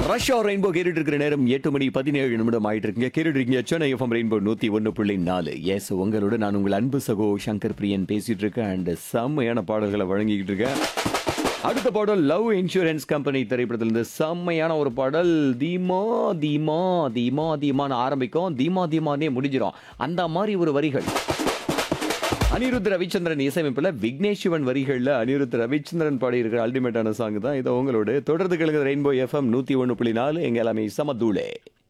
Russia rainbow கேட்டுட்டு இருக்கிற நேரம் எட்டு மணி பதினேழு நிமிடம் ஆயிட்டு இருக்குங்க கேட்டுட்டு இருக்கீங்க சென்னை எஃப்எம் ரெயின்போ நூத்தி ஒன்னு புள்ளி நாலு எஸ் உங்களோட நான் உங்கள் அன்பு சகோ சங்கர் பிரியன் பேசிட்டு இருக்கேன் அண்ட் செம்மையான பாடல்களை வழங்கிக்கிட்டு இருக்கேன் அடுத்த பாடல் லவ் இன்சூரன்ஸ் கம்பெனி திரைப்படத்திலிருந்து செம்மையான ஒரு பாடல் தீமா தீமா தீமா தீமான்னு ஆரம்பிக்கும் தீமா தீமானே முடிஞ்சிடும் அந்த மாதிரி ஒரு வரிகள் அனிருத் ரவிச்சந்திரன் இசையமைப்பில் விக்னேஷ் சிவன் வரிகளில் அனிருத் ரவிச்சந்திரன் பாடி இருக்கிற அல்டிமேட்டான சாங் தான் இது உங்களோட தொடர்ந்து கேளுங்க ரெயின்போ எஃப்எம் நூற்றி ஒன்று புள்ளி நாலு எங்க எல்லாமே சமதூளே